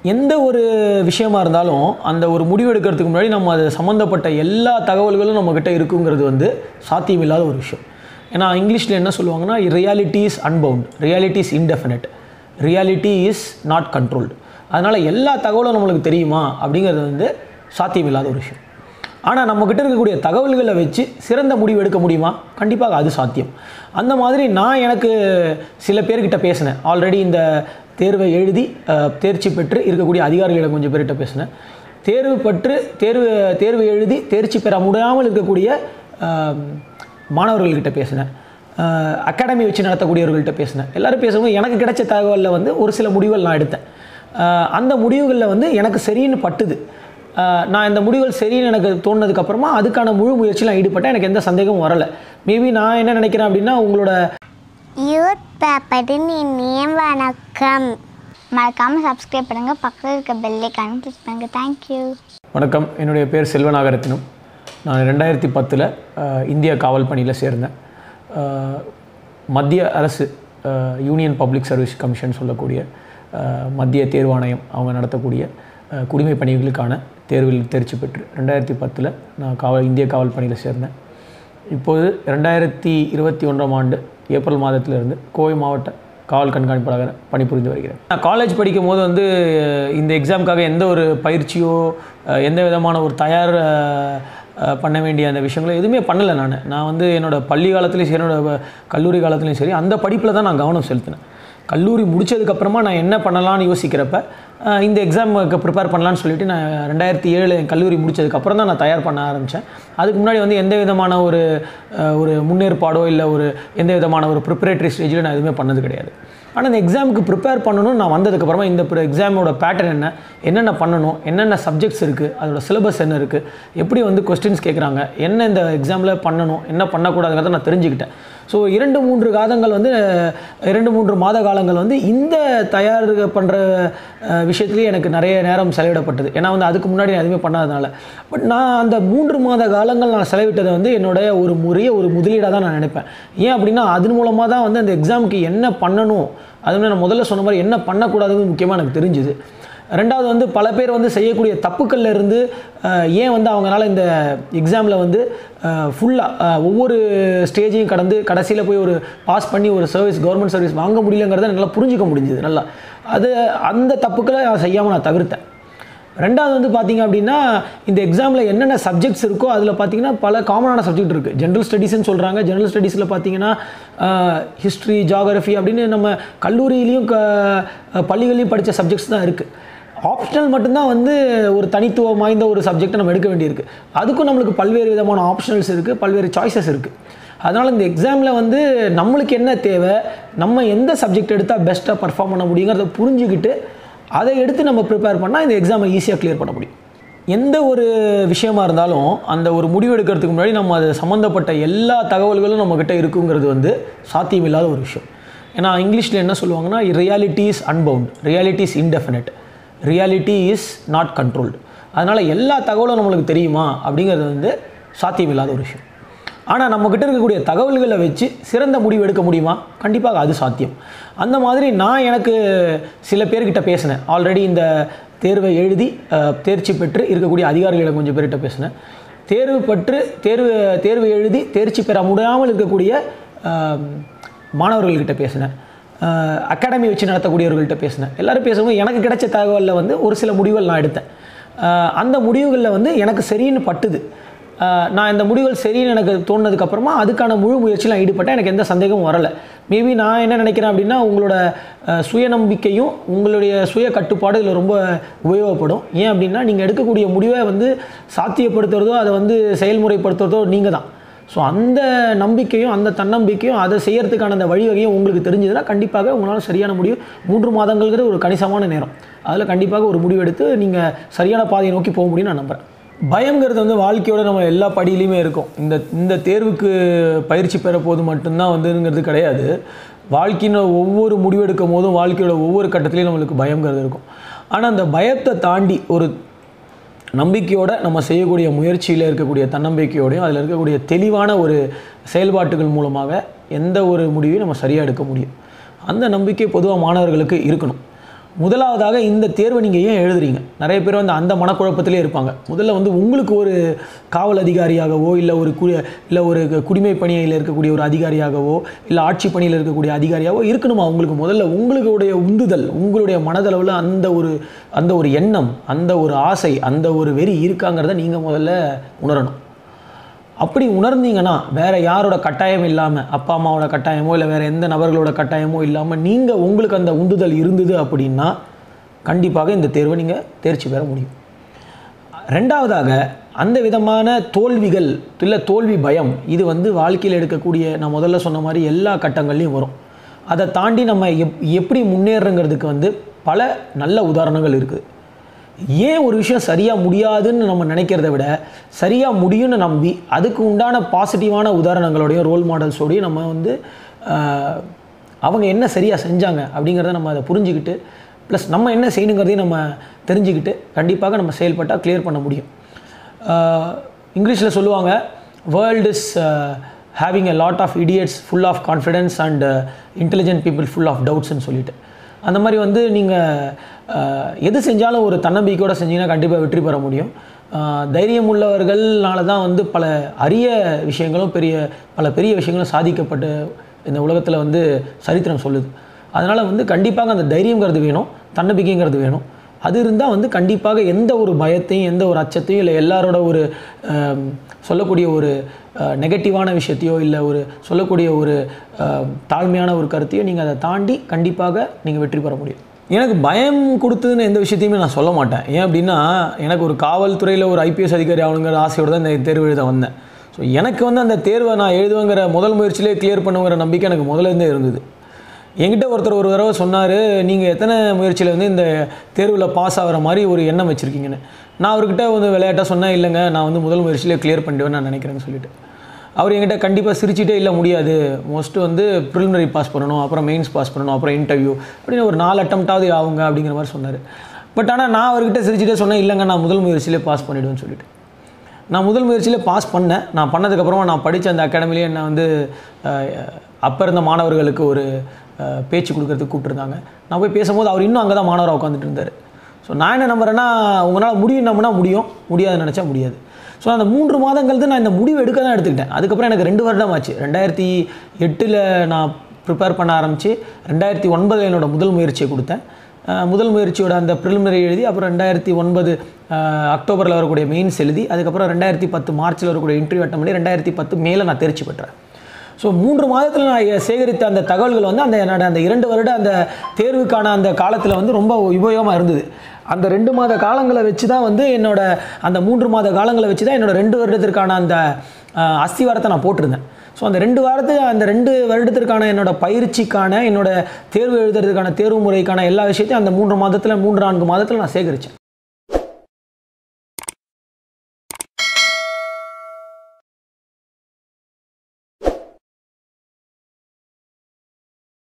எந்த ஒரு விஷயமா இருந்தாலும் அந்த ஒரு முடிவு எடுக்கிறதுக்கு முன்னாடி நம்ம அது சம்மந்தப்பட்ட எல்லா தகவல்களும் நம்மக்கிட்ட இருக்குங்கிறது வந்து சாத்தியமில்லாத ஒரு விஷயம் ஏன்னா இங்கிலீஷில் என்ன சொல்லுவாங்கன்னா reality is unbound reality is indefinite reality is not controlled அதனால் எல்லா தகவலும் நம்மளுக்கு தெரியுமா அப்படிங்கிறது வந்து சாத்தியமில்லாத ஒரு விஷயம் ஆனால் நம்மக்கிட்ட இருக்கக்கூடிய தகவல்களை வச்சு சிறந்த முடிவு எடுக்க முடியுமா கண்டிப்பாக அது சாத்தியம் அந்த மாதிரி நான் எனக்கு சில பேர்கிட்ட பேசினேன் ஆல்ரெடி இந்த தேர்வை எழுதி அஹ், தேர்ச்சி பெற்று இருக்கக்கூடிய அதிகாரிகளிடம் கொஞ்சம் பேர்கிட்ட பேசினேன் தேர்வு பெற்று தேர்வு தேர்வு எழுதி தேர்ச்சி பெற முடியாமல் இருக்கக்கூடிய அஹ், மாணவர்கள்கிட்ட பேசினேன் அகாடமி வச்சு நடத்தக்கூடியவர்கள்ட்ட பேசினேன் எல்லாரும் பேசும்போது எனக்கு கிடைச்ச தகவலில் வந்து ஒரு சில முடிவுகள் நான் எடுத்தேன் அஹ், அந்த முடிவுகளில் வந்து எனக்கு சரின்னு பட்டுது அஹ், நான் இந்த முடிவுகள் சரின்னு எனக்கு தோணுனதுக்கப்புறமா அதுக்கான முழு முயற்சியில் ஈடுபட்டேன் எனக்கு எந்த சந்தேகமும் வரலை மேபி நான் என்ன நினைக்கிறேன் அப்படின்னா உங்களோட யூத் பேப்பரின் இனிய வணக்கம் மறக்காமல் சப்ஸ்கிரைப் பண்ணுங்கள் பக்கத்தில் இருக்க பெல்லைக்கான கிளிக் பண்ணுங்கள் தேங்க்யூ வணக்கம் என்னுடைய பேர் செல்வநாகரத்தினம் நான் ரெண்டாயிரத்தி பத்தில் இந்திய காவல் பணியில் சேர்ந்தேன் அஹ், மத்திய அரசு அஹ், யூனியன் பப்ளிக் சர்வீஸ் கமிஷன் சொல்லக்கூடிய அஹ், மத்திய தேர்வாணையம் அவங்க நடத்தக்கூடிய அஹ், குடிமை பணிகளுக்கான தேர்வில் தேர்ச்சி பெற்று ரெண்டாயிரத்தி பத்தில் நான் காவல் இந்திய காவல் பணியில் சேர்ந்தேன் இப்போது ரெண்டாயிரத்தி இருபத்தி ஒன்றாம் ஆண்டு ஏப்ரல் மாதத்திலிருந்து கோவை மாவட்ட காவல் கண்காணிப்பாளராக பணிபுரிந்து வருகிறேன் நான் காலேஜ் படிக்கும் போது வந்து அஹ், இந்த எக்ஸாமுக்காக எந்த ஒரு பயிற்சியோ அஹ், எந்த விதமான ஒரு தயார் அஹ், அஹ், பண்ண வேண்டிய அந்த விஷயங்களோ எதுவுமே பண்ணலை நான் நான் வந்து என்னோடய பள்ளி காலத்துலேயும் சரி என்னோட கல்லூரி காலத்துலேயும் சரி அந்த படிப்பில் தான் நான் கவனம் செலுத்தினேன் கல்லூரி முடிச்சதுக்கப்புறமா நான் என்ன பண்ணலாம்னு யோசிக்கிறப்ப அஹ், இந்த எக்ஸாமுக்கு ப்ரிப்பேர் பண்ணலான்னு சொல்லிட்டு நான் ரெண்டாயிரத்தி ஏழு என் கல்லூரி முடிச்சதுக்கப்புறம் தான் நான் தயார் பண்ண ஆரம்பித்தேன் அதுக்கு முன்னாடி வந்து எந்த விதமான ஒரு அஹ், ஒரு முன்னேற்பாடோ இல்லை ஒரு எந்த விதமான ஒரு ப்ரிப்பரேட்டரி ஸ்டேஜில் நான் எதுவுமே பண்ணது கிடையாது ஆனால் இந்த எக்ஸாமுக்கு ப்ரிப்பேர் பண்ணணும்னு நான் வந்ததுக்கப்புறமா இந்த எக்ஸாமோட பேட்டர்ன் என்ன என்னென்ன பண்ணணும் என்னென்ன சப்ஜெக்ட்ஸ் இருக்குது அதோட சிலபஸ் என்ன இருக்குது எப்படி வந்து கொஸ்டின்ஸ் கேட்குறாங்க என்ன இந்த எக்ஸாமில் பண்ணணும் என்ன பண்ணக்கூடாதுங்கிறத நான் தெரிஞ்சுக்கிட்டேன் ஸோ இரண்டு மூன்று காலங்கள் வந்து அஹ், இரண்டு மூன்று மாத காலங்கள் வந்து இந்த தயார் பண்ணுற விஷயத்துலேயே எனக்கு நிறைய நேரம் செலவிடப்பட்டது ஏன்னா வந்து அதுக்கு முன்னாடி நான் எதுவுமே பண்ணாதனால பட் நான் அந்த மூன்று மாத காலங்கள் நான் செலவிட்டதை வந்து என்னுடைய ஒரு முறைய ஒரு முதலீடாக தான் நான் நினைப்பேன் ஏன் அப்படின்னா அதன் மூலமாக தான் வந்து அந்த எக்ஸாமுக்கு என்ன பண்ணணும் அது நான் முதல்ல சொன்ன மாதிரி என்ன பண்ணக்கூடாதுன்னு முக்கியமாக எனக்கு தெரிஞ்சுது ரெண்டாவது வந்து பல பேர் வந்து செய்யக்கூடிய தப்புக்கள்ல இருந்து அஹ், ஏன் வந்து அவங்களால இந்த எக்ஸாமில் வந்து ஃபுல்லாக ஒவ்வொரு ஸ்டேஜையும் கடந்து கடைசியில் போய் ஒரு பாஸ் பண்ணி ஒரு சர்வீஸ் கவர்மெண்ட் சர்வீஸ் வாங்க முடியலங்கிறத நல்லா புரிஞ்சுக்க முடிஞ்சுது நல்லா அது அந்த தப்புக்களை நான் செய்யாமல் நான் தவிர்த்தேன் ரெண்டாவது வந்து பார்த்தீங்க அப்படின்னா இந்த எக்ஸாமில் என்னென்ன சப்ஜெக்ட்ஸ் இருக்கோ அதில் பார்த்தீங்கன்னா பல காமனான சப்ஜெக்ட் இருக்குது ஜென்ரல் ஸ்டடீஸ்னு சொல்கிறாங்க ஜென்ரல் ஸ்டடீஸில் பார்த்தீங்கன்னா ஹிஸ்ட்ரி ஜாகிரஃபி அப்படின்னு நம்ம கல்லூரியிலையும் க பள்ளிகள்லையும் படித்த சப்ஜெக்ட்ஸ் தான் இருக்குது ஆப்ஷனல் மட்டும்தான் வந்து ஒரு தனித்துவம் வாய்ந்த ஒரு சப்ஜெக்டை நம்ம எடுக்க வேண்டியிருக்கு அதுக்கும் நம்மளுக்கு பல்வேறு விதமான ஆப்ஷனல்ஸ் இருக்குது பல்வேறு சாய்ஸஸ் இருக்குது அதனால் இந்த எக்ஸாமில் வந்து நம்மளுக்கு என்ன தேவை நம்ம எந்த சப்ஜெக்ட் எடுத்தால் பெஸ்ட்டாக பர்ஃபார்ம் பண்ண முடியுங்கிறத புரிஞ்சுக்கிட்டு அதை எடுத்து நம்ம ப்ரிப்பேர் பண்ணால் இந்த எக்ஸாமை ஈஸியாக கிளியர் பண்ண முடியும் எந்த ஒரு விஷயமா இருந்தாலும் அந்த ஒரு முடிவு எடுக்கிறதுக்கு முன்னாடி நம்ம அது சம்மந்தப்பட்ட எல்லா தகவல்களும் நம்மக்கிட்ட இருக்குங்கிறது வந்து சாத்தியமில்லாத ஒரு விஷயம் ஏன்னா இங்கிலீஷில் என்ன சொல்லுவாங்கன்னா reality is unbound reality is indefinite reality is not controlled அதனால் எல்லா தகவலும் நம்மளுக்கு தெரியுமா அப்படிங்கிறது வந்து சாத்தியமில்லாத ஒரு விஷயம் ஆனால் நம்மக்கிட்ட இருக்கக்கூடிய தகவல்களை வச்சு சிறந்த முடிவு எடுக்க முடியுமா கண்டிப்பாக அது சாத்தியம் அந்த மாதிரி நான் எனக்கு சில பேர்கிட்ட பேசினேன் ஆல்ரெடி இந்த தேர்வை எழுதி அஹ், தேர்ச்சி பெற்று இருக்கக்கூடிய அதிகாரிகளிடம் கொஞ்சம் பேர்கிட்ட பேசினேன் தேர்வு பெற்று தேர்வு தேர்வு எழுதி தேர்ச்சி பெற முடியாமல் இருக்கக்கூடிய அஹ், மாணவர்கள்கிட்ட பேசினேன் அகாடமி வச்சு நடத்தக்கூடியவர்கள்ட்ட பேசினேன் எல்லாரும் பேசும்போது எனக்கு கிடைச்ச தகவலில் வந்து ஒரு சில முடிவுகள் நான் எடுத்தேன் அஹ், அந்த முடிவுகளில் வந்து எனக்கு சரின்னு பட்டுது அஹ், நான் இந்த முடிவுகள் சரின்னு எனக்கு தோணுனதுக்கப்புறமா அதுக்கான முழு முயற்சியில் நான் ஈடுபட்டேன் எனக்கு எந்த சந்தேகமும் வரலை மேபி நான் என்ன நினைக்கிறேன் அப்படின்னா உங்களோட அஹ், சுயநம்பிக்கையும் உங்களுடைய சுய கட்டுப்பாடு இதில் ரொம்ப உபயோகப்படும் ஏன் அப்படின்னா நீங்கள் எடுக்கக்கூடிய முடிவை வந்து சாத்தியப்படுத்துறதோ அதை வந்து செயல்முறைப்படுத்துறதோ நீங்கள் தான் ஸோ அந்த நம்பிக்கையும் அந்த தன்னம்பிக்கையும் அதை செய்யறதுக்கான அந்த வழிவகையும் உங்களுக்கு தெரிஞ்சதுன்னா கண்டிப்பாக உங்களால் சரியான முடிவு மூன்று மாதங்கள்ங்கிற ஒரு கணிசமான நேரம் அதில் கண்டிப்பாக ஒரு முடிவு எடுத்து நீங்கள் சரியான பாதையை நோக்கி போக முடியும்னு நான் நம்புகிறேன் பயங்கிறது வந்து வாழ்க்கையோட நம்ம எல்லா படியிலையுமே இருக்கும் இந்த இந்த தேர்வுக்கு பயிற்சி பெற போது மட்டும்தான் வந்துங்கிறது கிடையாது வாழ்க்கையின் ஒவ்வொரு முடிவெடுக்கும் போதும் வாழ்க்கையோட ஒவ்வொரு கட்டத்துலையும் நம்மளுக்கு பயங்கிறது இருக்கும் ஆனால் அந்த பயத்தை தாண்டி ஒரு நம்பிக்கையோட நம்ம செய்யக்கூடிய முயற்சியில் இருக்கக்கூடிய தன்னம்பிக்கையோடையும் அதில் இருக்கக்கூடிய தெளிவான ஒரு செயல்பாட்டுகள் மூலமாக எந்த ஒரு முடிவையும் நம்ம சரியாக எடுக்க முடியும் அந்த நம்பிக்கை பொதுவாக மாணவர்களுக்கு இருக்கணும் முதலாவதாக இந்த தேர்வை நீங்கள் ஏன் எழுதுறீங்க நிறைய பேர் வந்து அந்த மனக்குழப்பத்திலே இருப்பாங்க முதல்ல வந்து உங்களுக்கு ஒரு காவல் அதிகாரியாகவோ இல்லை ஒரு கு இல்லை ஒரு குடிமை பணியில் இருக்கக்கூடிய ஒரு அதிகாரியாகவோ இல்லை ஆட்சி பணியில் இருக்கக்கூடிய அதிகாரியாகவோ இருக்கணுமா உங்களுக்கு முதல்ல உங்களுடைய உந்துதல் உங்களுடைய மனதளவில் அந்த ஒரு அந்த ஒரு எண்ணம் அந்த ஒரு ஆசை அந்த ஒரு வெறி இருக்காங்கிறத நீங்கள் முதல்ல உணரணும் அப்படி உணர்ந்தீங்கன்னா வேற யாரோட கட்டாயம் இல்லாமல் அப்பா அம்மாவோட கட்டாயமோ இல்லை வேற எந்த நபர்களோட கட்டாயமோ இல்லாமல் நீங்கள் உங்களுக்கு அந்த உந்துதல் இருந்தது அப்படின்னா கண்டிப்பாக இந்த தேர்வை நீங்கள் தேர்ச்சி பெற முடியும் ரெண்டாவதாக அந்த விதமான தோல்விகள் இல்லை தோல்வி பயம் இது வந்து வாழ்க்கையில் எடுக்கக்கூடிய நான் முதல்ல சொன்ன மாதிரி எல்லா கட்டங்கள்லையும் வரும் அதை தாண்டி நம்ம எப் எப்படி முன்னேறங்கிறதுக்கு வந்து பல நல்ல உதாரணங்கள் இருக்குது ஏன் ஒரு விஷயம் சரியாக முடியாதுன்னு நம்ம நினைக்கிறத விட சரியாக முடியும்னு நம்பி அதுக்கு உண்டான பாசிட்டிவான உதாரணங்களோடையும் ரோல் மாடல்ஸோடையும் நம்ம வந்து ஆஹ், அவங்க என்ன சரியாக செஞ்சாங்க அப்படிங்கிறத நம்ம அதை புரிஞ்சுக்கிட்டு ப்ளஸ் நம்ம என்ன செய்யணுங்கிறதையும் நம்ம தெரிஞ்சுக்கிட்டு கண்டிப்பாக நம்ம செயல்பட்டால் கிளியர் பண்ண முடியும் இங்கிலீஷில் சொல்லுவாங்க world is having a lot of idiots full of confidence and intelligent people full of டவுட்ஸ்னு சொல்லிட்டு அந்த மாதிரி வந்து நீங்கள் எது செஞ்சாலும் ஒரு தன்னம்பிக்கையோடு செஞ்சீங்கன்னா கண்டிப்பாக வெற்றி பெற முடியும் ஆஹ் தைரியம் உள்ளவர்கள்னால தான் வந்து பல அரிய விஷயங்களும் பெரிய பல பெரிய விஷயங்களும் சாதிக்கப்பட்டு இந்த உலகத்தில் வந்து சரித்திரம் சொல்லுது அதனால் வந்து கண்டிப்பாக அந்த தைரியங்கிறது வேணும் தன்னம்பிக்கைங்கிறது வேணும் அது இருந்தால் வந்து கண்டிப்பாக எந்த ஒரு பயத்தையும் எந்த ஒரு அச்சத்தையும் இல்லை எல்லாரோட ஒரு ஆம், சொல்லக்கூடிய ஒரு நெகட்டிவான விஷயத்தையோ இல்லை ஒரு சொல்லக்கூடிய ஒரு ஆம், தாழ்மையான ஒரு கருத்தையோ நீங்கள் அதை தாண்டி கண்டிப்பாக நீங்கள் வெற்றி பெற முடியும் எனக்கு பயம் கொடுத்ததுன்னு எந்த விஷயத்தையுமே நான் சொல்ல மாட்டேன் ஏன் அப்படின்னா எனக்கு ஒரு காவல்துறையில் ஒரு ஐபிஎஸ் அதிகாரி ஆகணுங்கிற ஆசையோடு தான் இந்த தேர்வு எழுத வந்தேன் ஸோ எனக்கு வந்து அந்த தேர்வை நான் எழுதுவேங்கிற முதல் முயற்சியிலே கிளியர் பண்ணுங்கிற நம்பிக்கை எனக்கு முதல்ல இருந்தே இருந்தது என்கிட்ட ஒருத்தர் ஒரு தடவை சொன்னார் நீங்கள் எத்தனை முயற்சியில் வந்து இந்த தேர்வில் பாஸ் ஆகிற மாதிரி ஒரு எண்ணம் வச்சுருக்கீங்கன்னு நான் அவர்கிட்ட வந்து விளையாட்டாக சொன்னேன் இல்லைங்க நான் வந்து முதல் முயற்சியிலே கிளியர் பண்ணிடுவேன் நான் நினைக்கிறேன்னு சொல்லிட்டு அவர் என்கிட்ட கண்டிப்பாக சிரிச்சிட்டே இல்லை முடியாது மோஸ்ட்டு வந்து ப்ரிலிமினரி பாஸ் பண்ணணும் அப்புறம் மெயின்ஸ் பாஸ் பண்ணணும் அப்புறம் இன்டர்வியூ அப்படின்னு ஒரு நாலு அட்டம்ப்டாவது ஆகுங்க அப்படிங்கிற மாதிரி சொன்னார் பட் ஆனால் நான் அவர்கிட்ட சிரிச்சிட்டே சொன்னேன் இல்லைங்க நான் முதல் முயற்சியிலே பாஸ் பண்ணிவிடுவேன்னு சொல்லிட்டு நான் முதல் முயற்சியில் பாஸ் பண்ணேன் நான் பண்ணதுக்கப்புறமா நான் படித்த அந்த அகாடமிலேயே என்னை வந்து அப்போ இருந்த மாணவர்களுக்கு ஒரு அஹ், பேச்சு கொடுக்கறதுக்கு கூப்பிட்டுருந்தாங்க நான் போய் பேசும்போது அவர் இன்னும் அங்கே தான் மாணவராக உட்காந்துட்டு இருந்தார் ஸோ நான் என்ன நம்புறேன்னா உங்களால் முடியும் நம்பினா முடியும் முடியாதுன்னு நினச்சா முடியாது ஸோ அந்த மூன்று மாதங்கள் தான் நான் இந்த முடிவு எடுக்க தான் எடுத்துக்கிட்டேன் அதுக்கப்புறம் எனக்கு ரெண்டு வருடம் ஆச்சு ரெண்டாயிரத்தி எட்டில் நான் ப்ரிப்பேர் பண்ண ஆரம்பித்து ரெண்டாயிரத்தி ஒன்பதில் என்னோட முதல் முயற்சியை கொடுத்தேன் அஹ் முதல் முயற்சியோட அந்த ப்ரிலிமினரி எழுதி அப்புறம் ரெண்டாயிரத்தி ஒன்பது அக்டோபரில் வரக்கூடிய மெயின்ஸ் எழுதி அதுக்கப்புறம் ரெண்டாயிரத்தி பத்து மார்ச்சில் வரக்கூடிய இன்டர்வியூ அட்டன் பண்ணி ரெண்டாயிரத்தி பத்து மேலே நான் தேர்ச்சி பெற்றேன் ஸோ மூன்று மாதத்தில் நான் சேகரித்த அந்த தகவல்கள் வந்து அந்த என்னோட அந்த இரண்டு வருட அந்த தேர்வுக்கான அந்த காலத்தில் வந்து ரொம்ப உபயோகமாக இருந்தது அந்த ரெண்டு மாத காலங்களை வச்சு தான் வந்து என்னோட அந்த மூன்று மாத காலங்களை வச்சு தான் என்னோட ரெண்டு வருடத்திற்கான அந்த அஹ், அஸ்திவாரத்தை நான் போட்டிருந்தேன் ஸோ அந்த ரெண்டு வாரத்து அந்த ரெண்டு வருடத்திற்கான என்னோட பயிற்சிக்கான என்னோட தேர்வு எழுதுறதுக்கான தேர்வு முறைக்கான எல்லா விஷயத்தையும் அந்த மூன்று மாதத்தில் மூன்று நான்கு மாதத்தில் நான் சேகரித்தேன்